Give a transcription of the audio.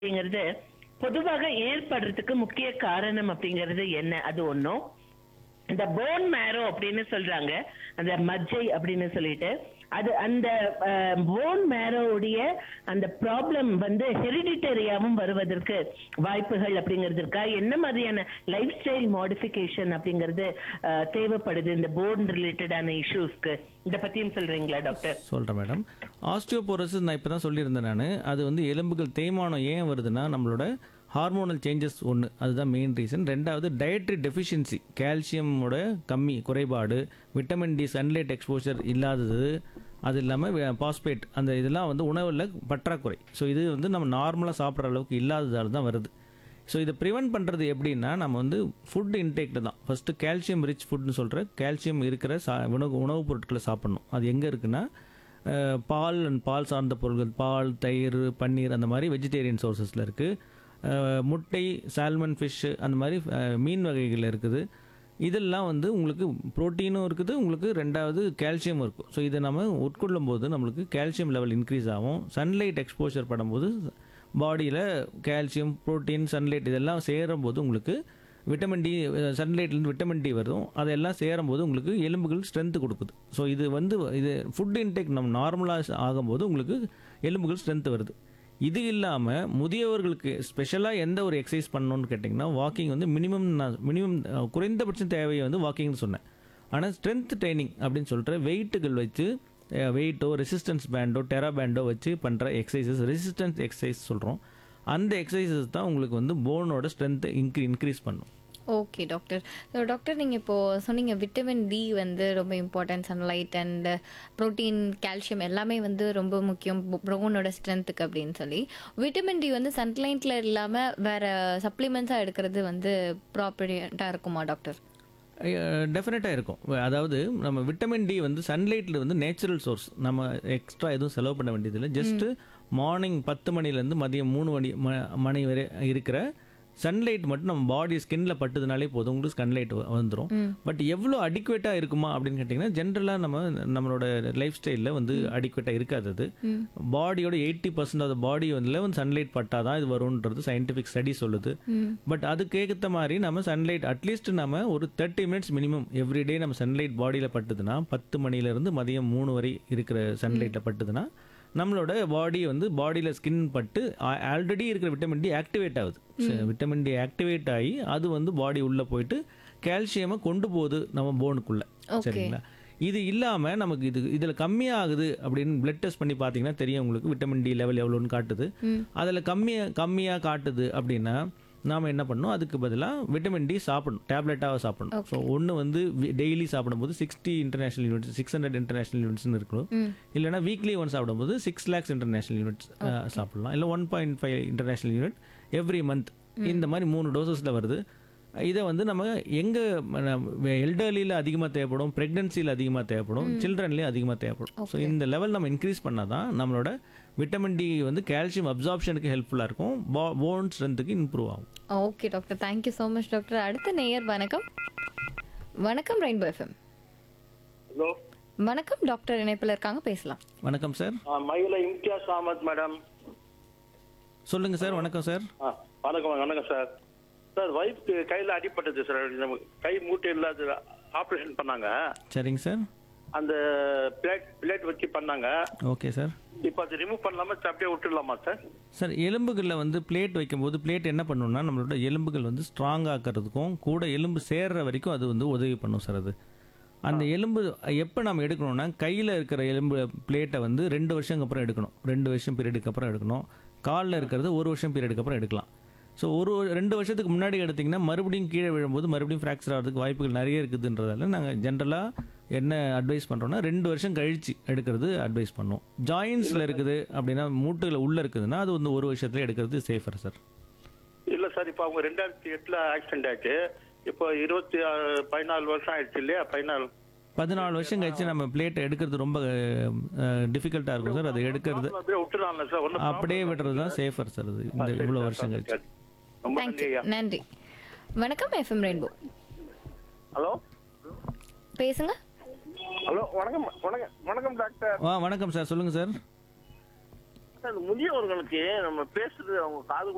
அப்படிங்கிறது பொதுவாக ஏற்படுறதுக்கு முக்கிய காரணம் அப்படிங்கிறது என்ன அது ஒண்ணும் இந்த போன் மேரோ அப்படின்னு சொல்றாங்க அந்த மஜ்ஜை அப்படின்னு சொல்லிட்டு அது அந்த போன் மேரோவுடைய அந்த ப்ராப்ளம் வந்து ஹெரிடிட்டரியாவும் வருவதற்கு வாய்ப்புகள் அப்படிங்கிறது இருக்கா என்ன மாதிரியான லைஃப் ஸ்டைல் மாடிஃபிகேஷன் அப்படிங்கிறது அஹ், தேவைப்படுது இந்த போன் ரிலேட்டடான இஷ்யூஸ்க்கு இத பத்தியும் சொல்றீங்களா டாக்டர் சொல்கிறேன் மேடம் ஆஸ்டியோபோரோசிஸ் நான் இப்போ தான் சொல்லியிருந்தேன் நான் அது வந்து எலும்புகள் தேய்மானம் ஏன் வருதுன்னா நம்மளோட ஹார்மோனல் சேஞ்சஸ் ஒன்று அதுதான் மெயின் ரீசன் ரெண்டாவது டயட்ரி டெஃபிஷியன்சி கால்சியமோட கம்மி குறைபாடு விட்டமின் டி சன்லைட் எக்ஸ்போஷர் இல்லாதது அது இல்லாமல் பாஸ்பேட் அந்த இதெல்லாம் வந்து உணவில் பற்றாக்குறை ஸோ இது வந்து நம்ம நார்மலாக சாப்பிட்ற அளவுக்கு இல்லாததால் தான் வருது ஸோ இதை ப்ரிவென்ட் பண்ணுறது எப்படின்னா நம்ம வந்து ஃபுட் இன்டேக்கில் தான் ஃபஸ்ட்டு கால்சியம் ரிச் ஃபுட்னு சொல்கிற கால்சியம் இருக்கிற சா உணவு உணவுப் பொருட்களை சாப்பிடணும் அது எங்கே இருக்குன்னா அஹ், பால் அண்ட் பால் சார்ந்த பொருட்கள் பால் தயிர் பன்னீர் அந்த மாதிரி வெஜிடேரியன் சோர்சஸில் இருக்குது முட்டை சால்மன் ஃபிஷ்ஷு அந்த மாதிரி அஹ், மீன் வகைகள் இருக்குது இதெல்லாம் வந்து உங்களுக்கு புரோட்டீனும் இருக்குது உங்களுக்கு ரெண்டாவது கால்சியமும் இருக்கும் ஸோ இதை நம்ம உட்கொள்ளும் போது நம்மளுக்கு கால்சியம் லெவல் இன்க்ரீஸ் ஆகும் சன்லைட் எக்ஸ்போஷர் பண்ணும்போது பாடியில் கால்சியம் புரோட்டீன் சன்லைட் இதெல்லாம் சேரும்போது உங்களுக்கு விட்டமின் டி சன்லைட்லேருந்து விட்டமின் டி வரும் அதெல்லாம் சேரும்போது உங்களுக்கு எலும்புகள் ஸ்ட்ரென்த் கொடுக்குது ஸோ இது வந்து இது ஃபுட் இன்டேக் நம்ம நார்மலாக ஆகும்போது உங்களுக்கு எலும்புகள் ஸ்ட்ரென்த் வருது இது இல்லாமல் முதியவர்களுக்கு ஸ்பெஷலாக எந்த ஒரு எக்ஸசைஸ் பண்ணணும்னு கேட்டிங்கன்னா வாக்கிங் வந்து மினிமம் நான் மினிமம் குறைந்தபட்சம் தேவையை வந்து வாக்கிங்னு சொன்னேன் ஆனால் ஸ்ட்ரென்த் ட்ரைனிங் அப்படின்னு சொல்லிட்டு வெயிட்டுகள் வச்சு வெயிட்டோ ரெசிஸ்டன்ஸ் பேண்டோ டெரா பேண்டோ வச்சு பண்ணுற எக்ஸசைசஸ் ரெசிஸ்டன்ஸ் எக்ஸசைஸ் சொல்கிறோம் அந்த எக்ஸசைசஸ் தான் உங்களுக்கு வந்து போனோட ஸ்ட்ரென்த்தை இன்க்ரீ இன்க்ரீஸ் பண்ணும் ஓகே டாக்டர் ஸோ டாக்டர் நீங்கள் இப்போது சொன்னீங்க விட்டமின் டி வந்து ரொம்ப important sunlight and protein calcium எல்லாமே வந்து ரொம்ப முக்கியம் ப்ரோனோட ஸ்ட்ரென்த்துக்கு அப்படின்னு சொல்லி விட்டமின் டி வந்து சன்லைட்டில் இல்லாமல் வேற சப்ளிமெண்ட்ஸாக எடுக்கிறது வந்து ப்ராப்பர்ட்டாக இருக்குமா டாக்டர் டெஃபினட்டாக இருக்கும் அதாவது நம்ம விட்டமின் டி வந்து சன்லைட்டில் வந்து நேச்சுரல் சோர்ஸ் நம்ம எக்ஸ்ட்ரா எதுவும் செலவு பண்ண வேண்டியதில்லை ஜஸ்ட்டு மார்னிங் பத்து மணிலேருந்து மதியம் மூணு மணி ம- மணி வரை இருக்கிற சன்லைட் மட்டும் நம்ம பாடி ஸ்கின்ல பட்டுதுனாலே போதும் உங்களுக்கு சன்லைட் வந்துடும் பட் எவ்வளோ அடிக்குவேட்டாக இருக்குமா அப்படின்னு கேட்டிங்கன்னா ஜென்ரலாக நம்ம நம்மளோட லைஃப் ஸ்டைலில் வந்து அடிக்குவேட்டாக இருக்காது அது பாடியோட எயிட்டி பர்சன்ட் ஆஃப் பாடி வந்து வந்து சன்லைட் பட்டாதான் தான் இது வரும்ன்றது சயின்டிஃபிக் ஸ்டடி சொல்லுது பட் அதுக்கு ஏற்ற மாதிரி நம்ம சன்லைட் அட்லீஸ்ட் நம்ம ஒரு தேர்ட்டி மினிட்ஸ் மினிமம் எவ்ரிடே நம்ம சன்லைட் பாடியில் பட்டுதுன்னா பத்து மணிலேருந்து மதியம் மூணு வரை இருக்கிற சன்லைட்டில் பட்டுதுன்னா நம்மளோட பாடி வந்து பாடியில் ஸ்கின் பட்டு ஆல்ரெடி இருக்கிற விட்டமின் டி ஆக்டிவேட் ஆகுது விட்டமின் டி ஆக்டிவேட் ஆகி அது வந்து பாடி உள்ளே போயிட்டு கால்சியமை கொண்டு போகுது நம்ம போனுக்குள்ளே சரிங்களா இது இல்லாமல் நமக்கு இது இதில் கம்மியாகுது அப்படின்னு பிளட் டெஸ்ட் பண்ணி பார்த்தீங்கன்னா தெரியும் உங்களுக்கு விட்டமின் டி லெவல் எவ்வளோன்னு காட்டுது அதில் கம்மியாக கம்மியாக காட்டுது அப்படின்னா நாம் என்ன பண்ணணும் அதுக்கு பதிலாக விட்டமின் டி சாப்பிடணும் டேப்லெட்டாக சாப்பிடணும் ஸோ ஒன்று வந்து டெய்லி சாப்பிடும்போது sixty international units six hundred international யூனிட்ஸ்னு இருக்கணும் இல்லைனா வீக்லி ஒன் சாப்பிடும்போது சிக்ஸ் லேக்ஸ் இன்டர்நேஷனல் யூனிட்ஸ் சாப்பிடலாம் இல்லை one point five international unit every month இந்த மாதிரி மூணு டோசஸில் வருது இதை வந்து நம்ம எங்கே எல்டர்லியில் அதிகமாக தேவைப்படும் ப்ரெக்னன்சியில் அதிகமாக தேவைப்படும் சில்ட்ரன்லேயும் அதிகமாக தேவைப்படும் ஸோ இந்த லெவல் நம்ம இன்க்ரீஸ் பண்ணால் தான் நம்மளோட விட்டமின் டி வந்து கால்சியம் அப்சார்ப்ஷனுக்கு ஹெல்ப்ஃபுல்லாக இருக்கும் போன் ஸ்ட்ரென்த்துக்கு இம்ப்ரூவ் ஆகும் okay doctor thank you so much doctor அடுத்த நேயர் வணக்கம் வணக்கம் ரெயின்போ எஃப்எம் ஹலோ வணக்கம் டாக்டர் இணைப்பில் இருக்காங்க பேசலாம் வணக்கம் சார் ஆ, மயில இம்தியாஸ் அகமத் மேடம் சொல்லுங்கள் சார் வணக்கம் சார் ஆ வணக்கம் வணக்கம் சார் சார் ஒய்ஃப்க்கு கையில் அடிபட்டது சார் நம்ம கை மூட்டை இல்லாத ஆப்ரேஷன் பண்ணாங்க சரிங்க சார் அந்த பிளேட் பிளேட் வச்சு பண்ணாங்க ஓகே சார் இப்போ அது ரிமூவ் பண்ணலாமா சார் அப்படியே விட்டுடலாமா சார் சார் எலும்புகளில் வந்து பிளேட் வைக்கும்போது பிளேட் என்ன பண்ணுன்னா நம்மளோட எலும்புகள் வந்து ஸ்ட்ராங் ஆக்கிறதுக்கும் கூட எலும்பு சேர்ற வரைக்கும் அது வந்து உதவி பண்ணும் சார் அது அந்த எலும்பு எப்போ நம்ம எடுக்கணும்னா கையில் இருக்கிற எலும்பு பிளேட்டை வந்து ரெண்டு வருஷம் அப்புறம் எடுக்கணும் ரெண்டு வருஷம் பீரியடுக்கு அப்புறம் எடுக்கணும் காலில் இருக்கிறது ஒரு வருஷம் பீரியடுக்கு அப்புறம் எடுக்கலாம் ஸோ ஒரு ரெண்டு வருஷத்துக்கு முன்னாடி எடுத்திங்கன்னா மறுபடியும் கீழே விழும்போது மறுபடியும் ஃப்ராக்சர் ஆகிறதுக்கு வாய்ப்புகள் நிறைய இருக்குதுன்றதால நாங்கள் ஜென்ரலாக என்ன அட்வைஸ் பண்ணுறோன்னா ரெண்டு வருஷம் கழிச்சு எடுக்கிறது அட்வைஸ் பண்ணுவோம் ஜாயின்ஸில் இருக்குது அப்படின்னா மூட்டுல உள்ளே இருக்குதுன்னா அது வந்து ஒரு வருஷத்துல எடுக்கிறது சேஃபர் சார் இல்லை சார் இப்போ அவங்க ரெண்டாயிரத்தி எட்டில் ஆக்சிடென்ட் ஆச்சு இப்போ இருபத்தி ஆறு பதினாலு வருஷம் ஆயிடுச்சு இல்லையா பதினாலு பதினாலு வருஷம் கழிச்சு நம்ம பிளேட்டை எடுக்கிறது ரொம்ப டிஃபிகல்ட்டாக இருக்கும் சார் அதை எடுக்கிறது அப்படியே விட்டுடலாம்ல சார் ஒன்றும் அப்படியே விடுறது தான் சேஃபர் சார் அது இந்த இவ்வளோ வருஷம் கழிச்சு ரொம்ப நன்றி தேங்க்யூ ஐயா நன்றி வணக்கம் எஃப்எம் ரெயின்போ ஹலோ பேசுங்க ஹலோ வணக்கம் வணக்கம் வணக்கம் டாக்டர் ஆ வணக்கம் சார் சொல்லுங்கள் சார் சார் முதியவர்களுக்கு நம்ம பேசுறது அவங்க காது